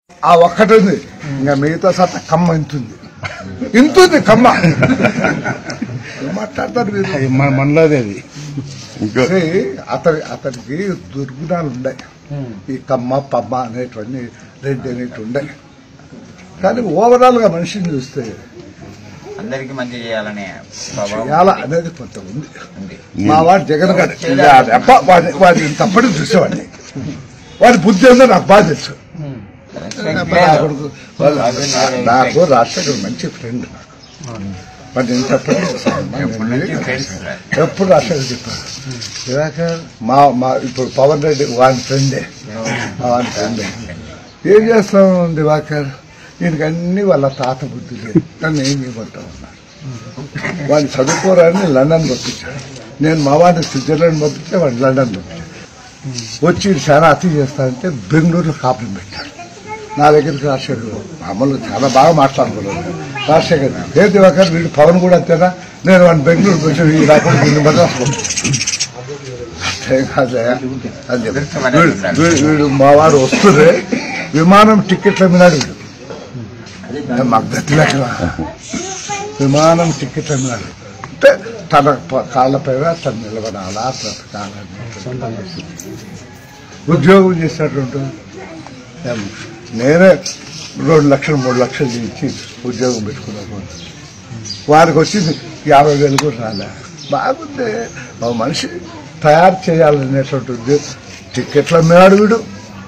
ఆ ఒక్కటి ఉంది ఇంకా మిగతా సత కమ్మ ఇంతుంది ఇంతుంది కమ్మ ఏం మాట్లాడతారు మీరు అది మన మనలోది అది ఇంకో అంటే అతని అతనికి దుర్గుణాలు ఉన్నాయి ఈ కమ్మ పమ్మ అనేటువంటి రెడ్డి అనేటి ఉన్నాయి కానీ ఓవరాల్ గా మనిషిని చూస్తే అందరికి మంచి చేయాలనే స్వభావం చేయాల అనేది కొంత ఉంది ఉంది మా వాడు జగన్ గారు అబ్బా, వాడి వాడిని తప్పని చూసేవాడిని వాడి బుద్ధి ఏందో నాకు బాగా తెలుసు నా కొడుకు- వాళ్ళు- నాకు రాజశేఖర్ మంచి ఫ్రెండ్ వాడు నేను చెప్పండి ఎప్పటి నుంచి ఫ్రెండ్స్ ఎప్పుడు రాజశేఖర్ చెప్పారు దివాకర్ మా మా ఇప్పుడు పవన్ రెడ్డి వాడి ఫ్రెండే వాడి ఫ్రెండే ఏం చేస్తాం దివాకర్ దీనికి అన్ని వాళ్ళ తాత బుద్ధి లేదు నన్ను ఏం చేయమంటా ఉన్నారు వాడిని చదువుకోరని లండన్ పంపించాడు నేను మా వాడిని స్విట్జర్లాండ్ పంపిస్తే వాడిని లండన్ పంపించాడు వచ్చి ఈడు చాలా అతి చేస్తానంటే బెంగళూరులో కాపురం పెట్టాడు నా దగ్గరికి రాజశేఖర్ మామూలు చాలా బాగా మాట్లాడుకున్నాడు రాజశేఖర్ ఏ దివాకర్ వీడు పవన్ కూడా అంతేనా నేను వాడిని బెంగళూరు వచ్చి ఈ రాకుండా వీడిని మద్రాసు పంపించాను. అంతే కాదే అని చెప్పి వీడు- వీడు- వీడు మా వాడు వస్తుందే విమానం టికెట్ల మీద వీడు మాకు గతిలేక విమానం టికెట్ అన్నాడు అంటే తన ప- కాళ్ళపైన తను నిలబడాలా బ్రతకాలని ఉద్యోగం చేసినటువంటి ఏం, నేనే రెండు లక్షలు మూడు లక్షలు ఇచ్చి ఉద్యోగం పెట్టుకున్నాను వారికి వచ్చింది యాభై వేలు కూడా రాలే బాగుంది ఒక మనిషి తయారు చేయాలనేటువంటి ఉద్యోగం టికెట్ల అమ్మేవాడు వీడు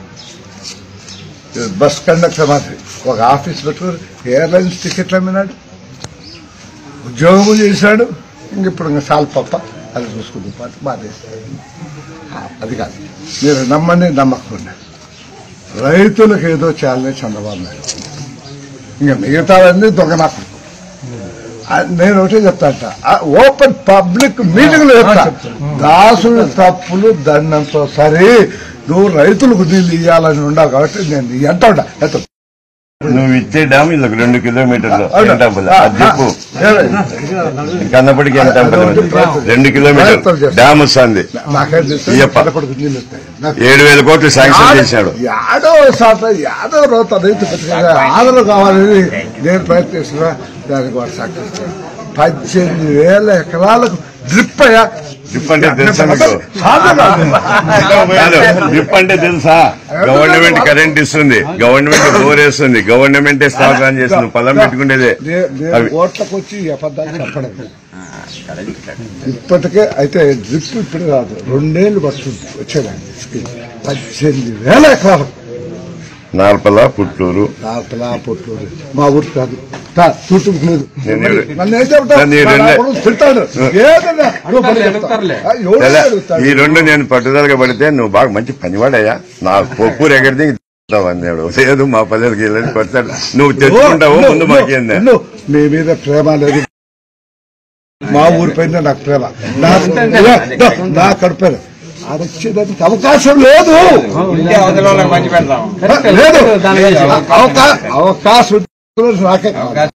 బస్ కండక్టర్ మాదిరి ఒక ఆఫీస్ పెట్టుకుని ఎయిర్లైన్స్ టికెట్లు అమ్మినాడు ఉద్యోగం చేశాడు ఇంక ఇప్పుడు ఇంకా సాల్ పప్ప అది చూసుకుంది పాటు బాధేస్తాడు అది కాదు మీరు నమ్మండి నమ్మకండి రైతులకు ఏదో చేయాలని చంద్రబాబు నాయుడు ఇంకా మిగతావన్నీ దొంగనాకు నేను ఒకటే చెప్తాంట ఓపెన్ పబ్లిక్ మీటింగ్లు చెప్తా దాసుడు తప్పులు దండంతో సరే నువ్వు రైతులకు నీళ్ళు ఇవ్వాలని ఉండవు కాబట్టి నేను ఎంత ఉండా ఎంత నువ్వు ఇచ్చే డ్యామ్ ఇది ఒక రెండు కిలోమీటర్లు ఎంత అవ్వదు? అది చెప్పు కన్నప్పటికి ఎంత అవ్వదు? రెండు కిలోమీటర్లు డ్యామ్ వస్తుంది నాకేం తెలుసు ఇయ్యప్ప. కనపడకు నీళ్ళు వస్తాయి నాకు ఏడు వేల కోట్లు శాంక్షన్ చేశాడు యాదవ శాత యాదవ రోత రైతు పత్రిక ఆదరణ కావాలని నేను ప్రయత్నిస్తున్నా దానికి వాడు సహకరిస్తాడు పద్దెనిమిది వేల ఎకరాలకు డ్రిప్ అయ్యా డ్రిప్ అంటే తెలుసా మీకు సాధన. కాదు, డ్రిప్ అంటే తెలుసా గవర్నమెంట్ కరెంట్ ఇస్తుంది గవర్నమెంట్ బోర్ వేస్తుంది గవర్నమెంటే స్టాక్ ఆన్ చేస్తుంది పొలం పెట్టుకునేదే నే- నేను అవి ఓట్లకు వచ్చి ఈ అబద్ధాలు చెప్పడం కడలి ఇప్పటికే అయితే డ్రిప్ ఇప్పుడు కాదు రెండేళ్లు పడుతుంది వచ్చేదాన్ని స్కీమ్ పద్దెనిమిది వేల ఎకరాలకు నార్పల పుట్టూరు లోపల పొట్టూరు మా ఊరు కాదు తా, చుట్టూ లేదు నేను ఎవరు- నన్ను ఏం చెప్తావు? నన్ను ఈ మా రెండే- కొడుకు తిడతాడు. ఏదన్నా నువ్వు పని చెప్తావు. ఆ, ఎవడు ఎలా? అడుగుతాడు? ఈ రెండు నేను పట్టుదలగా పడితే నువ్వు బాగా మంచి పనివాడయ్యా నా పొప్పు ఎగడితే అన్నాడు లేదు మా పల్లెలకి వెళ్ళని కొడతాడు నువ్వు తెచ్చుకుంటావు నువ్వు- ముందు నువ్వు- మాకేందా నువ్వు నీ మీద ప్రేమ లేదు మా ఊరి పైన నాకు ప్రేమ నా నా కడుపు అది వచ్చేదానికి అవకాశం లేదు ఇంటి అవతల వాళ్ళకి మంచి పెడతాం లేదు అవకా- అవకాశం నాకే కావాలి.